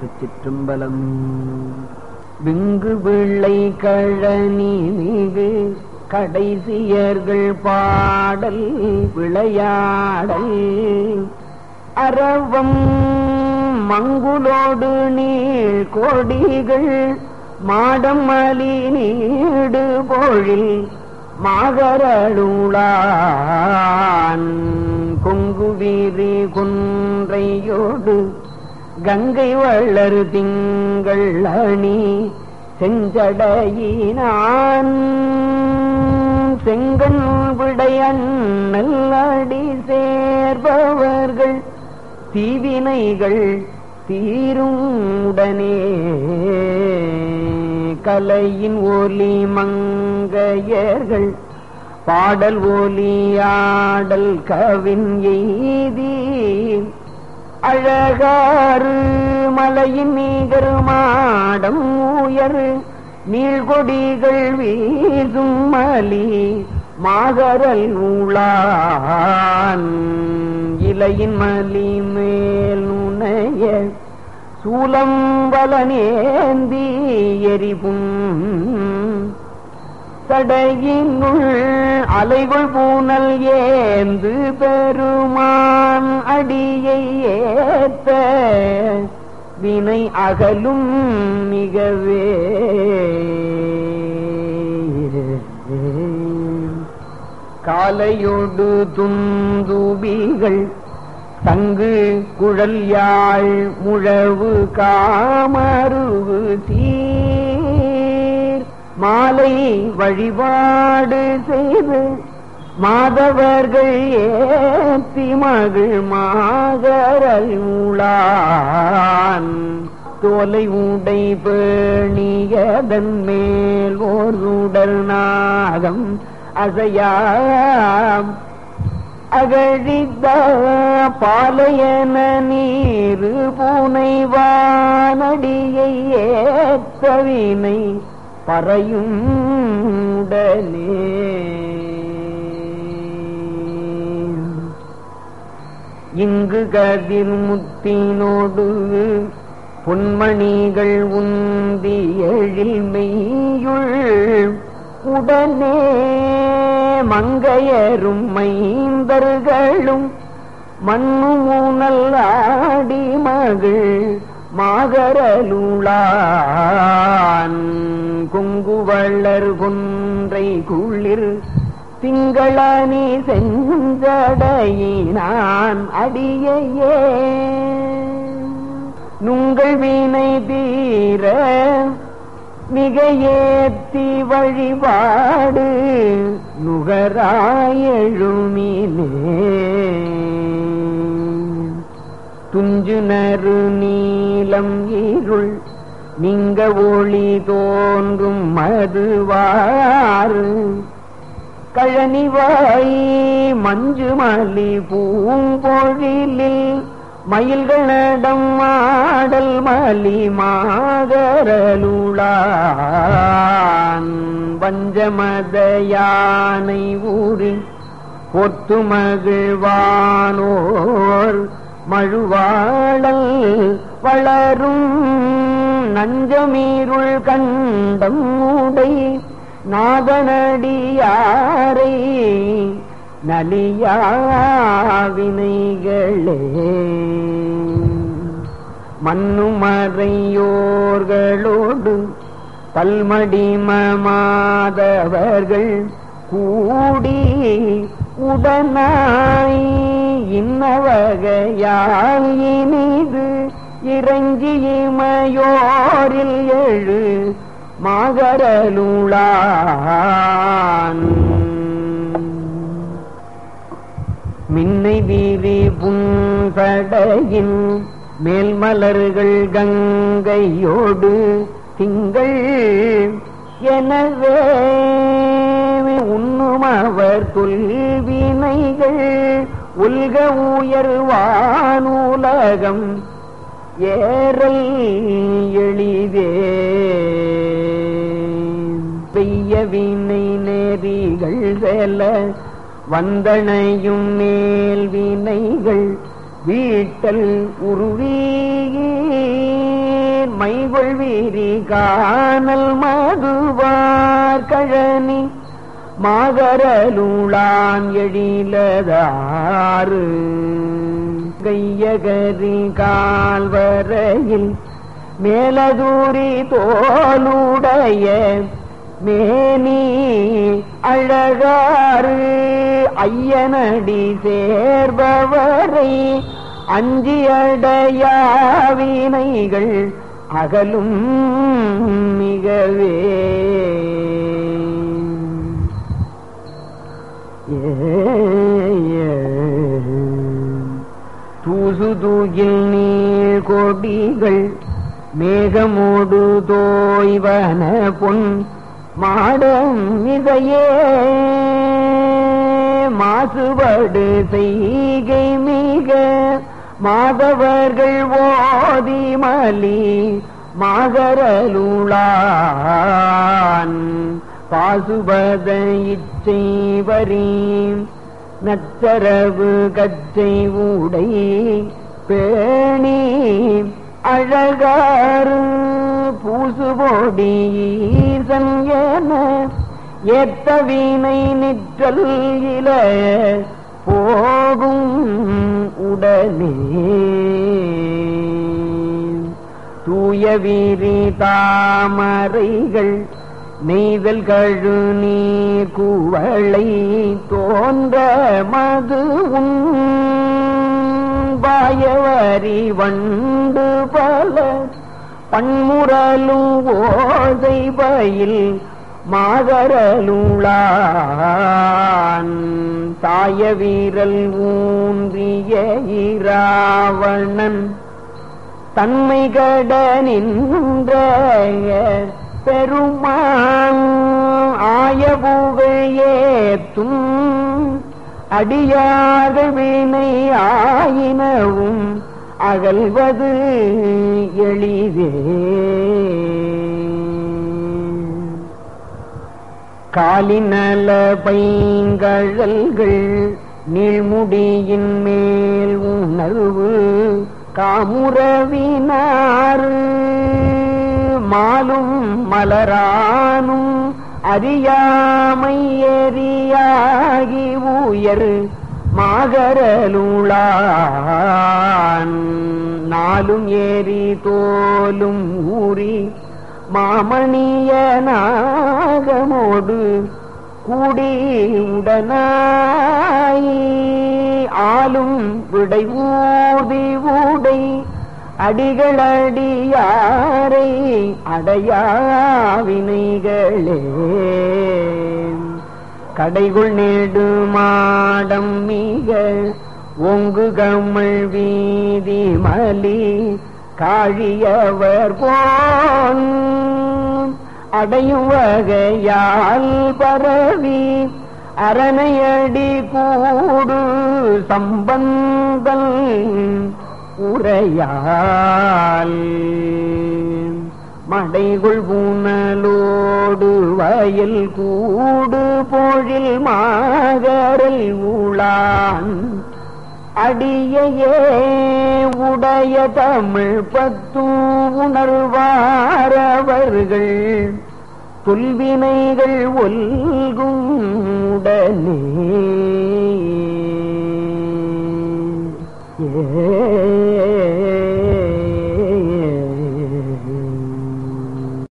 திருச்சிற்றம்பலம் wing பிள்ளை கழனி மிகு கடைசியர்கள் பாடல் விளையாடல் அரவம் மங்குலோடு நீள் கொடிகள் மாடம் அலி நீடு பொழில் மாகரளுளான் கொங்குவீரி குன்றையோடு கங்கை வள்ளரு திங்கள் அணி செஞ்சடையினான் செங்கண் விடையண்ணல் அடி சேர்பவர்கள் தீவினைகள் தீரும் உடனே கலையின் ஒலி மங்கையர்கள் பாடல் ஒலியாடல் கவின் எய்தி அழகாறு மலையின் மீகர் மாடம் உயர் நீள்கொடிகள் வீசும் மலி மாகரல் ஊளான் இலையின் மலி மேல் நுணைய சூலம் வலனேந்தி எரிபும் சடையினுள் அலைகள் பூனல் ஏந்து பெருமான் அடியை ஏத்த வினை அகலும் மிகவே காலையோடு துந்துபிகள் தங்கு குழல் யாழ் முழவு காமருவு சீர் மாலை வழிபாடு செய்து மாதவர்கள் ஏத்தி மகிழ் மாகரல் உளான் தோலை உடை பேணியதன் மேல் ஓர் உடல் நாகம் அசையாம் அகழித்த பாலையன நீரு பூனை வானடியை ஏத்தவினை பறையும் உடனே இங்கு கதிர் முத்தினோடு பொன்மணிகள் உந்தி எழில் மெய்யுள் உடனே மங்கையரும் மைந்தர்களும் மண்ணு ஊனல் ஆடி மகள் மாகரலுளான் குங்குவள்ளர் குன்றை குளிர் திங்களனி செஞ்சடையினான் அடியையே நுங்கள் வீணை தீர மிக ஏத்தி வழிபாடு நுகராயெழுமினே துஞ்சு நறு நீலம் இருள் நீங்க ஒளி தோன்றும் மதுவாறு கழனிவாய் மஞ்சு மலி பூம்பொழிலில் மயில்களிடம் ஆடல் மலி மாகரலுளான் பஞ்சமத யானை ஊறி பொத்து மகிழ்வானோர் மழுவாழல் வளரும் நஞ்சமீருள் கண்டம் உடை நாதனடியாரை நலியாவினைகளே மண்ணுமறையோர்களோடு பல்மடிமமாதவர்கள் கூடி உடனாய் இன்னவகையால் இனிது இறங்கி இமையோரில் எழு மாகரலுளான் மின்னை வீரி புன்சடையின் மேல் மலர்கள் கங்கையோடு திங்கள் எனவே உண்ணும் அவர் தொல்வினைகள் உல்க உயர்வானுலகம் ஏறல் எளிதே பெய்ய வினை நெறிகள் செல வந்தனையும் மேல் வினைகள் வீட்டல் உருவீ மைகொள் வீரி காணல் மதுவார் கழனி மாகரலுளான் எழிலதாறு கையகரி கால்வரையில் மேலதூரி தோளுடைய மேனி அழகாறு ஐயனடி சேர்பவரை அஞ்சியடையாவினைகள் அகலும் மிகவே தூசு தூகில் நீர் கொடிகள் மேகமோடு தோய்வன பொன் மாடம் மிகையே மாசுபடு செய்கை மிக மாதவர்கள் ஓதி மலி மாகரலுளான் பாசுபத இச்சை வரீம் நச்சரவு கச்சை உடை பேணி அழகாறு பூசுபோடி ஈசன் என ஏத்த வீணை நிற்றல் இல போகும் உடனே தூய வீரி தாமரைகள் நெய்தல் கழு நீர் குவளை தோன்ற மது பாயவரி வண்டு பல பன்முரலும் ஓசை பயில் மாகரலுளான் தாய வீரல் ஊன்றிய இராவணன் தன்மை கட நின்ற பெருமான் ஆய புகையேத்தும் அடியார்கள் வினை ஆயினவும் அகல்வது எளிதே காலினல பைங்கழல்கள் நீழ்முடியின் மேல் உணர்வு காமுறவினாறு மாலும் மலரானும் அறியாமை எரியாகி உயர் மாகரலுளான் நாளும் ஏறி தோலும் ஊறி மாமணிய நாகமோடு கூடி உடனாய் ஆளும் விடை ஊதி ஊடை அடிகளடியாரை அடையாவினைகளே கடைகுள் நேடு மாடம் மிக ஒங்கு கமல் வீதி மலி காழியவர் போன் அடையும் வகையால் பரவி அரணையடி கூடு சம்பந்தல் உரையால் மடைகுள் பூனலோடு வயல் கூடு பொழில் மாகரல் உளான் அடியையே உடைய தமிழ் பத்து உணர்வாரவர்கள் தொல்வினைகள் ஒல்கும் உடனே ஏ